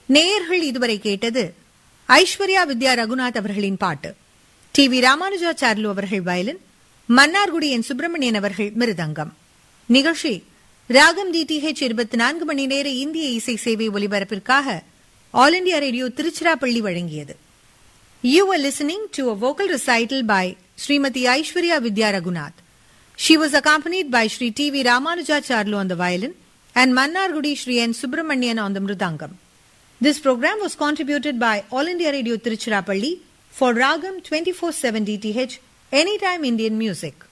நேயர்கள் இதுவரை கேட்டது ஐஸ்வர்யா வித்யா ரகுநாத் அவர்களின் பாட்டு டி வி ராமானுஜாச்சார்லு அவர்கள் வயலின் மன்னார்குடி என் சுப்பிரமணியன் அவர்கள் மிருதங்கம் நிகழ்ச்சி ராகம் டிடிஹெச் இருபத்தி நான்கு மணி நேர இந்திய இசை சேவை ஒலிபரப்பிற்காக ஆல் இண்டியா ரேடியோ திருச்சிராப்பள்ளி வழங்கியது You were listening to a vocal recital by Srimati Aishwarya Vidya Raghunath. She was accompanied by Sri T.V. Ramanujacharlu on the violin and Mannargudi Sri N. Subramanian on the mridangam. This program was contributed by All India Radio Tiruchirappalli for Ragam 24/7 DTH Anytime Indian Music.